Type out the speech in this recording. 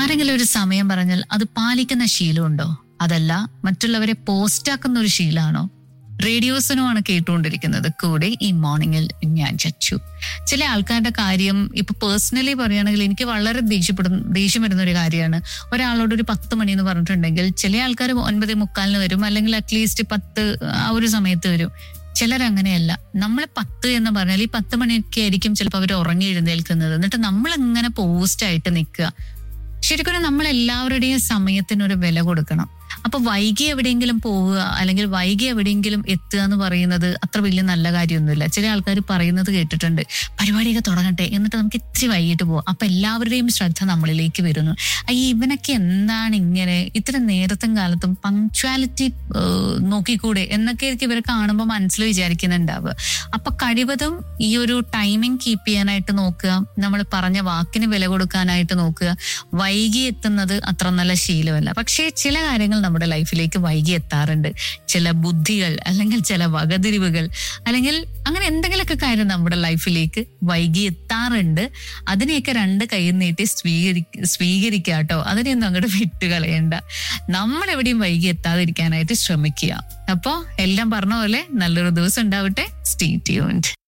ആരെങ്കിലും ഒരു സമയം പറഞ്ഞാൽ അത് പാലിക്കുന്ന ശീലമുണ്ടോ അതല്ല മറ്റുള്ളവരെ പോസ്റ്റാക്കുന്ന ഒരു ശീലമാണോ റേഡിയോസിനുമാണ് കേട്ടുകൊണ്ടിരിക്കുന്നത് കൂടെ ഈ മോർണിംഗിൽ ഞാൻ ചച്ചു ചില ആൾക്കാരുടെ കാര്യം ഇപ്പൊ പേഴ്സണലി പറയുകയാണെങ്കിൽ എനിക്ക് വളരെ ദേഷ്യപ്പെടുന്ന ദേഷ്യം വരുന്ന ഒരു കാര്യമാണ് ഒരാളോട് ഒരു പത്ത് മണി എന്ന് പറഞ്ഞിട്ടുണ്ടെങ്കിൽ ചില ആൾക്കാർ ഒൻപത് മുക്കാലിന് വരും അല്ലെങ്കിൽ അറ്റ്ലീസ്റ്റ് പത്ത് ആ ഒരു സമയത്ത് വരും ചിലരങ്ങനെയല്ല നമ്മൾ പത്ത് എന്ന് പറഞ്ഞാൽ ഈ പത്ത് മണിയൊക്കെ ആയിരിക്കും ചിലപ്പോൾ അവർ ഉറങ്ങി എഴുന്നേൽക്കുന്നത് എന്നിട്ട് നമ്മൾ ഇങ്ങനെ പോസ്റ്റായിട്ട് നിൽക്കുക ശരിക്കും നമ്മൾ എല്ലാവരുടെയും സമയത്തിനൊരു വില കൊടുക്കണം അപ്പൊ വൈകി എവിടെയെങ്കിലും പോവുക അല്ലെങ്കിൽ വൈകി എവിടെയെങ്കിലും എത്തുക എന്ന് പറയുന്നത് അത്ര വലിയ നല്ല കാര്യമൊന്നുമില്ല ചില ആൾക്കാർ പറയുന്നത് കേട്ടിട്ടുണ്ട് പരിപാടിയൊക്കെ തുടങ്ങട്ടെ എന്നിട്ട് നമുക്ക് ഇത്തിരി വൈകിട്ട് പോവാം അപ്പൊ എല്ലാവരുടെയും ശ്രദ്ധ നമ്മളിലേക്ക് വരുന്നു അയ്യ ഇവനൊക്കെ എന്താണ് ഇങ്ങനെ ഇത്ര നേരത്തും കാലത്തും പങ്ക്ച്വാലിറ്റി നോക്കിക്കൂടെ എന്നൊക്കെ ആയിരിക്കും ഇവരെ കാണുമ്പോൾ മനസ്സിൽ വിചാരിക്കുന്നുണ്ടാവുക അപ്പൊ കഴിവതും ഈ ഒരു ടൈമിംഗ് കീപ്പ് ചെയ്യാനായിട്ട് നോക്കുക നമ്മൾ പറഞ്ഞ വാക്കിന് വില കൊടുക്കാനായിട്ട് നോക്കുക വൈകി എത്തുന്നത് അത്ര നല്ല ശീലമല്ല പക്ഷേ ചില കാര്യങ്ങൾ നമ്മുടെ ലൈഫിലേക്ക് വൈകി എത്താറുണ്ട് ചില ബുദ്ധികൾ അല്ലെങ്കിൽ ചില വകതിരിവുകൾ അല്ലെങ്കിൽ അങ്ങനെ എന്തെങ്കിലുമൊക്കെ കാര്യം നമ്മുടെ ലൈഫിലേക്ക് വൈകി എത്താറുണ്ട് അതിനെയൊക്കെ രണ്ട് കൈ നീട്ടി സ്വീകരി സ്വീകരിക്കുക കേട്ടോ അതിനെയൊന്നും അങ്ങോട്ട് വിട്ടുകളയണ്ട നമ്മൾ എവിടെയും വൈകി എത്താതിരിക്കാനായിട്ട് ശ്രമിക്കുക അപ്പോൾ എല്ലാം പറഞ്ഞ പോലെ നല്ലൊരു ദിവസം ഉണ്ടാവട്ടെ സ്റ്റേ ട്യൂൺഡ്